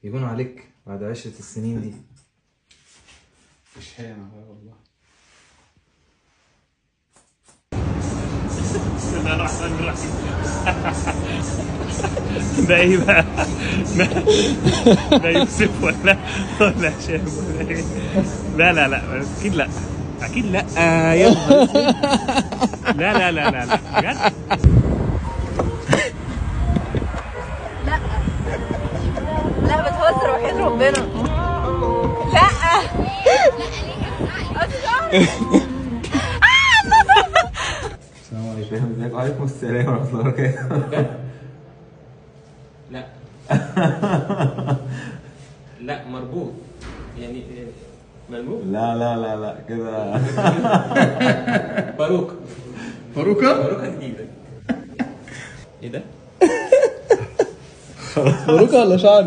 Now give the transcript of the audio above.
يبان عليك بعد عشرة السنين دي مش هانا والله بسم الله الرحمن الرحيم ده ايه بقى؟ ده- ده يوسف ولا ولا هشام ولا ايه؟ لا لا لا اكيد لا اكيد لا يا نهار أسود. لا لا لا لا لا بجد لا بتهزر وحيد ربنا لا السلام عليكم ازيك وعليكم السلام ورحمة الله وبركاته لا لا مربوط يعني مربوط لا لا لا لا كده باروكة باروكة باروكة جديدة ايه ده؟ باروكة ولا شعر